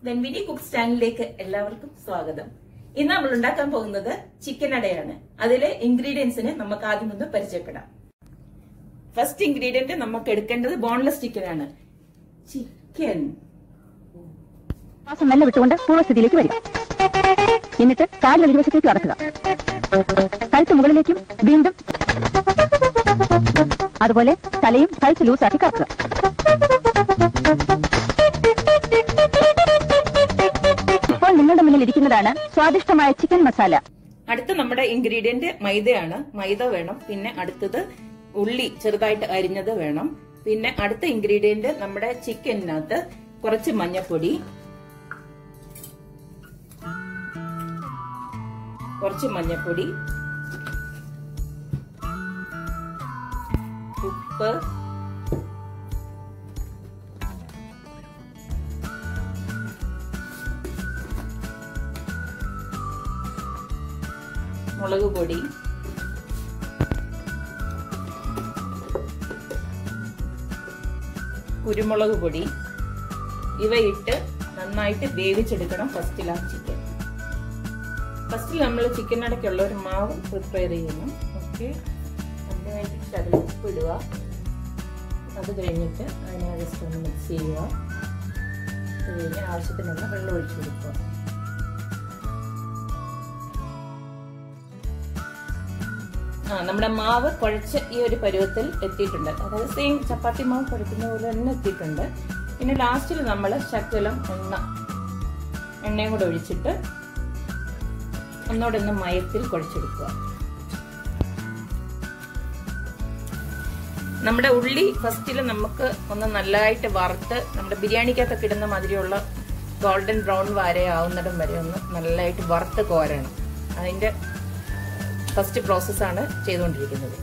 വെൻവിനി cook സ്റ്റാൻഡിലേക്ക് എല്ലാവർക്കും സ്വാഗതം ഇന്ന് നമ്മൾ ഉണ്ടാക്കാൻ പോകുന്നത് ചിക്കൻ അടയാണ് അതിലെ ഇൻഗ്രീഡിയൻസിനെ നമുക്ക് ആദ്യം ഒന്ന് പരിചയപ്പെടാം ഫസ്റ്റ് ഇൻഗ്രീഡിയന്റ് നമുക്ക് എടുക്കേണ്ടത് ബോൺലെസ് ചിക്കൻ ആണ് ചിക്കൻ ശ്വാസം മെല്ലെ വിട്ടുകൊണ്ട് പൂർവ്വസ്ഥിതിയിലേക്ക് വരിക എന്നിട്ട് കാലുകൾ ഇരുവശത്തേക്ക് അടക്കുക കഴുത്ത് മുകളിലേക്കും വീണ്ടും അതുപോലെ തലയും കഴുത്ത് ലൂസാക്കി കറക്കുക ഇപ്പോൾ നിങ്ങളുടെ മുന്നിൽ ഇരിക്കുന്നതാണ് സ്വാദിഷ്ടമായ ചിക്കൻ മസാല അടുത്ത നമ്മുടെ ഇൻഗ്രീഡിയന്റ് മൈദയാണ് മൈദ വേണം പിന്നെ അടുത്തത് ഉള്ളി ചെറുതായിട്ട് അരിഞ്ഞത് വേണം പിന്നെ അടുത്ത ഇൻഗ്രീഡിയന്റ് നമ്മുടെ ചിക്കനകത്ത് കുറച്ച് മഞ്ഞൾപ്പൊടി കുറച്ച് മഞ്ഞൾപ്പൊടി ഉപ്പ് മുളക് പൊടി കുരുമുളക് പൊടി ഇവയിട്ട് നന്നായിട്ട് വേവിച്ചെടുക്കണം ഫസ്റ്റിൽ ആ ചിക്കൻ ഫസ്റ്റിൽ നമ്മൾ ചിക്കൻ അടയ്ക്കുള്ള ഒരു മാവ് പ്രിപ്പയർ ചെയ്യണം ഓക്കെ അതിന് വേണ്ടിയിട്ട് അതിൽ ഉപ്പിടുക അത് കഴിഞ്ഞിട്ട് അതിനെ ജസ്റ്റ് ഒന്ന് മിക്സ് ചെയ്യുക അത് കഴിഞ്ഞ് ആവശ്യത്തിനുള്ള വെള്ളം ഒഴിച്ചു കൊടുക്കുക ആ നമ്മുടെ മാവ് കുഴച്ച് ഈ ഒരു പരുവത്തിൽ എത്തിയിട്ടുണ്ട് അതായത് സെയിം ചപ്പാത്തി മാവ് കുഴക്കുന്ന പോലെ തന്നെ എത്തിയിട്ടുണ്ട് പിന്നെ ലാസ്റ്റിൽ നമ്മൾ ശക്കലം എണ്ണ എണ്ണയും കൂടെ ഒഴിച്ചിട്ട് ഒന്നോടെ ഒന്ന് മയത്തിൽ കുഴച്ചെടുക്കുക നമ്മുടെ ഉള്ളി ഫസ്റ്റിൽ നമുക്ക് ഒന്ന് നല്ലതായിട്ട് വറുത്ത് നമ്മുടെ ബിരിയാണിക്കകത്തൊക്കെ ഇടുന്ന മാതിരിയുള്ള ഗോൾഡൻ ബ്രൗൺ വരെ ആവുന്നിടം വരെ ഒന്ന് നല്ലതായിട്ട് വറുത്ത് കോരണം അതിന്റെ ഫസ്റ്റ് പ്രോസസ്സാണ് ചെയ്തുകൊണ്ടിരിക്കുന്നത്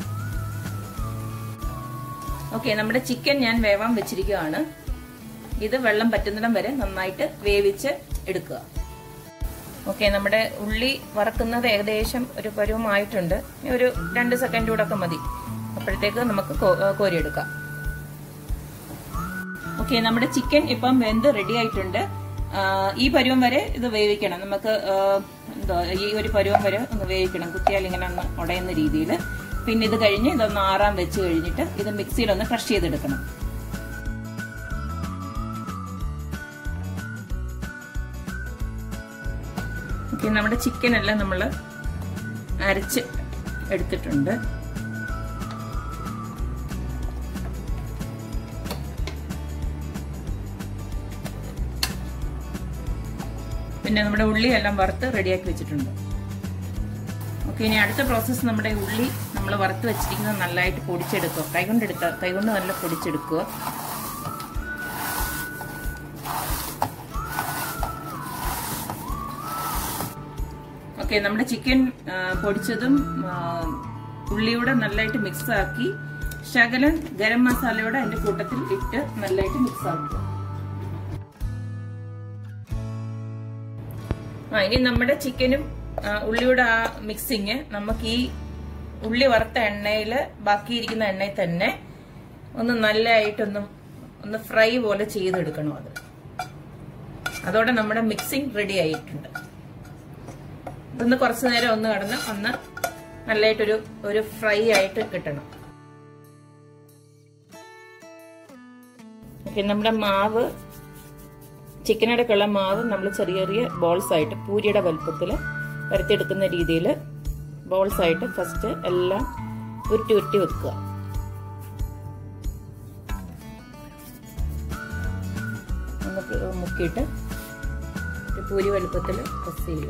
ഓക്കെ നമ്മുടെ ചിക്കൻ ഞാൻ വേവാൻ വെച്ചിരിക്കുകയാണ് ഇത് വെള്ളം പറ്റുന്നിടം വരെ നന്നായിട്ട് വേവിച്ച് എടുക്കുക ഓക്കെ നമ്മുടെ ഉള്ളി വറക്കുന്നത് ഏകദേശം ഒരു പരുവമായിട്ടുണ്ട് ഒരു രണ്ട് സെക്കൻഡ് കൂടെ ഒക്കെ മതി അപ്പോഴത്തേക്ക് നമുക്ക് കോരിയെടുക്കാം ഓക്കെ നമ്മുടെ ചിക്കൻ ഇപ്പം വെന്ത് റെഡി ആയിട്ടുണ്ട് ഈ പരുവം വരെ ഇത് വേവിക്കണം നമുക്ക് എന്തോ ഈ ഒരു പരുവം വരെ ഒന്ന് വേവിക്കണം കുത്തിയാൽ ഇങ്ങനെ ഒന്ന് ഉടയുന്ന രീതിയിൽ പിന്നെ ഇത് കഴിഞ്ഞ് ഇതൊന്ന് ആറാൻ വെച്ച് കഴിഞ്ഞിട്ട് ഇത് മിക്സിയിൽ ഒന്ന് ക്രഷ് ചെയ്തെടുക്കണം ഓക്കെ നമ്മുടെ ചിക്കൻ എല്ലാം നമ്മൾ അരച്ച് എടുത്തിട്ടുണ്ട് പിന്നെ നമ്മുടെ ഉള്ളി എല്ലാം വറുത്ത് റെഡിയാക്കി വെച്ചിട്ടുണ്ട് ഓക്കെ ഇനി അടുത്ത പ്രോസസ്സ് നമ്മുടെ ഉള്ളി നമ്മൾ വറുത്ത് വെച്ചിരിക്കുന്നത് നല്ലതായിട്ട് പൊടിച്ചെടുക്കുക കൈകൊണ്ട് എടുക്കുക കൈകൊണ്ട് നല്ല പൊടിച്ചെടുക്കുക ഓക്കെ നമ്മുടെ ചിക്കൻ പൊടിച്ചതും ഉള്ളിയൂടെ നല്ലതായിട്ട് മിക്സ് ആക്കി ശകലം ഗരം മസാലയോടെ അതിന്റെ കൂട്ടത്തിൽ ഇട്ട് നല്ലതായിട്ട് മിക്സ് ആക്കുക ആ ഇനി നമ്മുടെ ചിക്കനും ഉള്ളിയുടെ ആ മിക്സിങ് നമുക്ക് ഈ ഉള്ളി വറുത്ത എണ്ണയിൽ ബാക്കിയിരിക്കുന്ന എണ്ണയിൽ തന്നെ ഒന്ന് നല്ലതായിട്ടൊന്ന് ഒന്ന് ഫ്രൈ പോലെ ചെയ്തെടുക്കണം അത് അതോടെ നമ്മുടെ മിക്സിങ് റെഡി ആയിട്ടുണ്ട് ഇതൊന്ന് കുറച്ചു നേരം ഒന്ന് കടന്ന് ഒന്ന് നല്ലതായിട്ടൊരു ഒരു ഫ്രൈ ആയിട്ട് കിട്ടണം ഓക്കെ നമ്മുടെ മാവ് ചിക്കനടക്കുള്ള മാവ് നമ്മൾ ചെറിയ ചെറിയ ബോൾസ് ആയിട്ട് പൂരിയുടെ വലുപ്പത്തിൽ പരത്തിയെടുക്കുന്ന രീതിയിൽ ബോൾസ് ആയിട്ട് ഫസ്റ്റ് എല്ലാം ഉരുട്ടി ഉരുട്ടി വെക്കുക ഒന്ന് മുക്കിയിട്ട് ഒരു പൂരി വലുപ്പത്തിൽ പ്രസ് ചെയ്യുക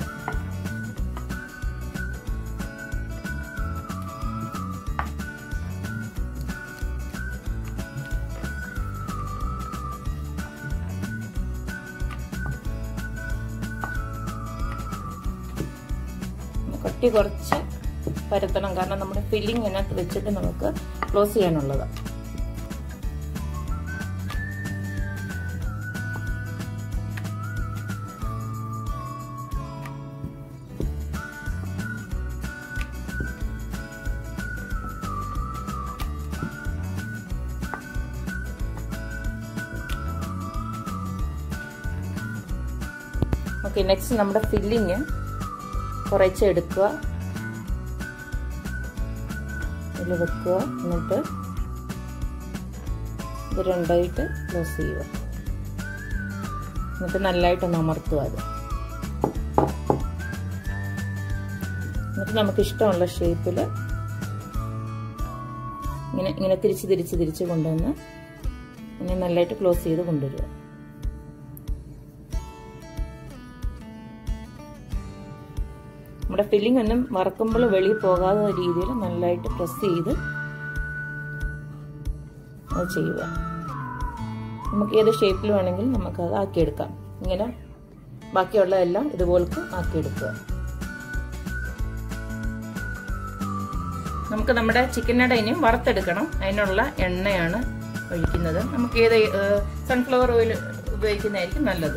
കട്ടി കുറച്ച് പരത്തണം കാരണം നമ്മുടെ ഫില്ലിംഗ് അതിനകത്ത് വെച്ചിട്ട് നമുക്ക് ക്ലോസ് ചെയ്യാനുള്ളത് ഓക്കെ നെക്സ്റ്റ് നമ്മുടെ ഫില്ലിങ് കുറച്ച് എടുക്കുക ഇതിൽ വെക്കുക എന്നിട്ട് ഇത് രണ്ടായിട്ട് ക്ലോസ് ചെയ്യുക എന്നിട്ട് നല്ലതായിട്ടൊന്ന് അമർത്തുക അത് എന്നിട്ട് നമുക്ക് ഇഷ്ടമുള്ള ഷേപ്പിൽ ഇങ്ങനെ ഇങ്ങനെ തിരിച്ച് തിരിച്ച് തിരിച്ച് കൊണ്ടുവന്ന് ഇങ്ങനെ നല്ലതായിട്ട് ക്ലോസ് ചെയ്ത് കൊണ്ടുവരിക നമ്മുടെ ഫില്ലിംഗ് ഒന്നും വറക്കുമ്പോൾ വെളിയിൽ പോകാത്ത രീതിയിൽ നല്ലതായിട്ട് പ്രസ് ചെയ്ത് അത് ചെയ്യുക നമുക്ക് ഏത് ഷേപ്പിൽ വേണമെങ്കിൽ നമുക്കത് ആക്കിയെടുക്കാം ഇങ്ങനെ ബാക്കിയുള്ളതെല്ലാം ഇതുപോലക്ക് ആക്കിയെടുക്കുക നമുക്ക് നമ്മുടെ ചിക്കനട ഇനിയും വറുത്തെടുക്കണം അതിനുള്ള എണ്ണയാണ് ഒഴിക്കുന്നത് നമുക്ക് ഏത് സൺഫ്ലവർ ഓയിൽ ഉപയോഗിക്കുന്നതായിരിക്കും നല്ലത്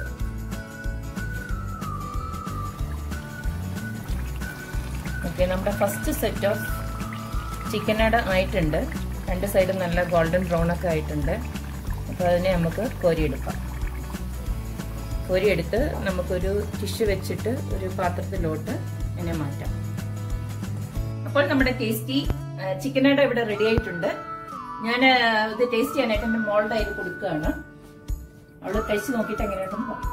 ഓക്കെ നമ്മുടെ ഫസ്റ്റ് സെറ്റ് ഓഫ് ചിക്കനട ആയിട്ടുണ്ട് രണ്ട് സൈഡും നല്ല ഗോൾഡൻ ബ്രൗൺ ഒക്കെ ആയിട്ടുണ്ട് അപ്പോൾ അതിനെ നമുക്ക് കോരിയെടുക്കാം കോരിയെടുത്ത് നമുക്കൊരു ടിഷ്യൂ വെച്ചിട്ട് ഒരു പാത്രത്തിലോട്ട് ഇതിനെ മാറ്റാം അപ്പോൾ നമ്മുടെ ടേസ്റ്റി ചിക്കനട ഇവിടെ റെഡി ആയിട്ടുണ്ട് ഞാൻ ഇത് ടേസ്റ്റ് ചെയ്യാനായിട്ട് എൻ്റെ മോളുടെ അതിൽ കൊടുക്കുകയാണ് അവള് കഴിച്ച് നോക്കിയിട്ട് എങ്ങനെയുണ്ടെന്ന് പറയും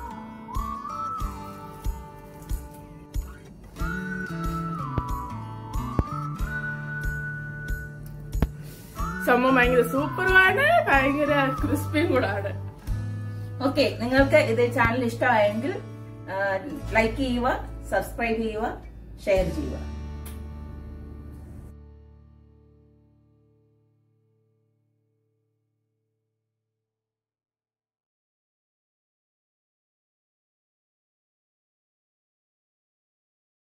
സംഭവം ഭയങ്കര സൂപ്പറുമാണ് ഭയങ്കര ക്രിസ്പിയും കൂടാണ് ഓക്കെ നിങ്ങൾക്ക് ഇത് ചാനൽ ഇഷ്ടമായെങ്കിൽ ലൈക്ക് ചെയ്യുക സബ്സ്ക്രൈബ് ചെയ്യുക ഷെയർ ചെയ്യുക